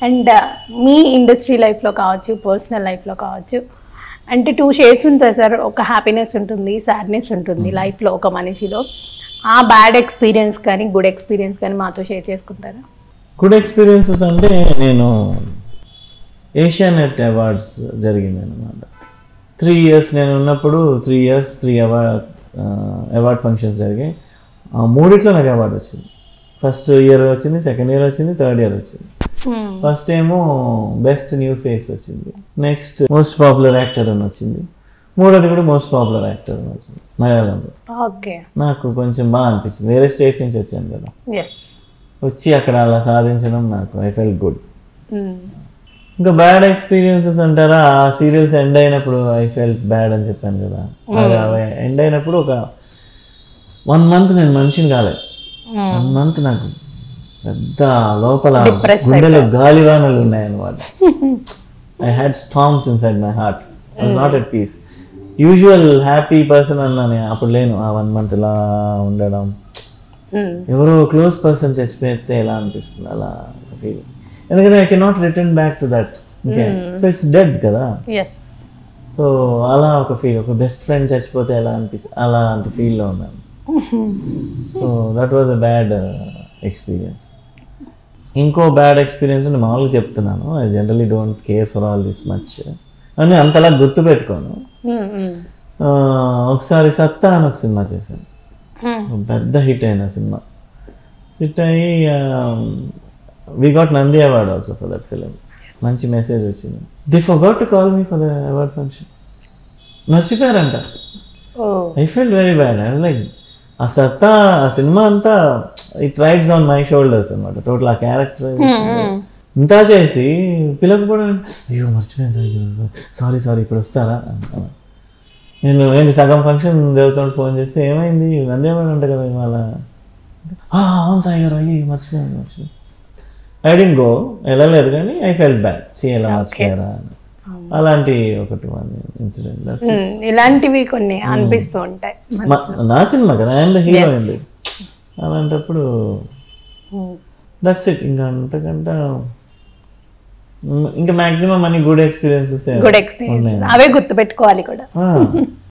And me industry లైఫ్లో కావచ్చు personal లైఫ్లో కావచ్చు అంటే టూ షేడ్స్ ఉంటాయి సార్ ఒక హ్యాపీనెస్ ఉంటుంది సాడ్నెస్ ఉంటుంది లైఫ్లో ఒక మనిషిలో ఆ బ్యాడ్ ఎక్స్పీరియన్స్ కానీ గుడ్ ఎక్స్పీరియన్స్ కానీ మాతో షేర్ చేసుకుంటారా గుడ్ ఎక్స్పీరియన్సెస్ అంటే నేను ఏషియా నెట్ అవార్డ్స్ జరిగింది అనమాట త్రీ ఇయర్స్ నేను ఉన్నప్పుడు three years three award award functions జరిగాయి ఆ మూడిట్లో నాకు అవార్డు వచ్చింది ఫస్ట్ ఇయర్ వచ్చింది సెకండ్ ఇయర్ వచ్చింది థర్డ్ ఇయర్ వచ్చింది ఫస్ట్ ఏమో బెస్ట్ న్యూ ఫేస్ వచ్చింది నెక్స్ట్ మోస్ట్ పాపులర్ యాక్టర్ అని వచ్చింది మూడోది కూడా మోస్ట్ పాపులర్ యాక్టర్ అని వచ్చింది మలయాళంలో ఓకే నాకు కొంచెం బాగా అనిపించింది వేరే స్టేట్ నుంచి వచ్చాను కదా ఎస్ వచ్చి అక్కడ అలా సాధించడం నాకు ఐ ఫెల్ గుడ్ ఇంకా బ్యాడ్ ఎక్స్పీరియన్సెస్ అంటారా ఆ సీరియల్స్ ఎండ్ అయినప్పుడు ఐ ఫెల్ బ్యాడ్ అని చెప్పాను కదా ఎండ్ అయినప్పుడు ఒక వన్ మంత్ నేను మనిషిని కాలేదు వన్ మంత్ నాకు పెద్ద లోపల గుండెలో గాలివానలు ఉన్నాయన్నమాట I had storms inside my heart was not at peace usual happy person అన్నాను అప్పుడు లేను ఆ వన్ మంత్ ఇలా ఉండడం ఎవరో క్లోజ్ పర్సన్ చచ్చిపోతే ఎలా అనిపిస్తుంది అలా ఫీల్ ఎందుకంటే I cannot return back to that so it's dead కదా ఎస్ సో అలా ఒక ఫీల్ ఒక బెస్ట్ ఫ్రెండ్ చచ్చిపోతే ఎలా అనిపిస్తుంది అలాంటి ఫీల్లో ఉన్నాను so that was a bad experience ఇంకో బ్యాడ్ ఎక్స్పీరియన్స్ నేను మామూలుగా చెప్తున్నాను I generally don't care for all this much అని అంతలా గుర్తుపెట్టుకోను ఆ, ఒకసారి సత్తా అని ఒక సినిమా చేశాను పెద్ద హిట్ అయిన సినిమా హిట్ అయ్యి we got Nandi award also for that film మంచి మెసేజ్ వచ్చింది they forgot to call me for the award function మర్చిపోయారంట oh I fell very bad I like uh సత్తా ఆ సినిమా అంతా it rides on my shoulders అనమాట total ఆ character ఇంత చేసి పిలకపోవడం అయ్యో మర్చిపోయాను సారీ సారీ ఇప్పుడు వస్తారా అన్నాను. నేను ఏంటి సగం ఫంక్షన్ జరుగుతుంటే ఫోన్ చేస్తే ఏమైంది నందేమని అంట కదా ఇవాళ "ఆ, అవును సాయి గారు అయ్యి మర్చిపోయాను మర్చిపోయాను ఐ డెంట్ గో వెళ్ళలేదు కానీ ఐ ఫెల్ట్ బ్యాడ్ చే ఎలా మర్చిపోయారా అని అలాంటి ఒకటి వన్ ఇన్సిడెంట్ ఇలాంటివి కొన్ని అనిపిస్తూ ఉంటాయి నా సినిమా కదా ఐఎమ్ ద హీరో అండి అలాంటప్పుడు దట్స్ ఇట్ ఇంకా అంతకంటే ఇంకా మాక్సిమం అన్ని గుడ్ ఎక్స్పీరియన్సెస్ గుడ్ ఎక్స్పీరియన్స్ అవే గుర్తుపెట్టుకోవాలి కూడా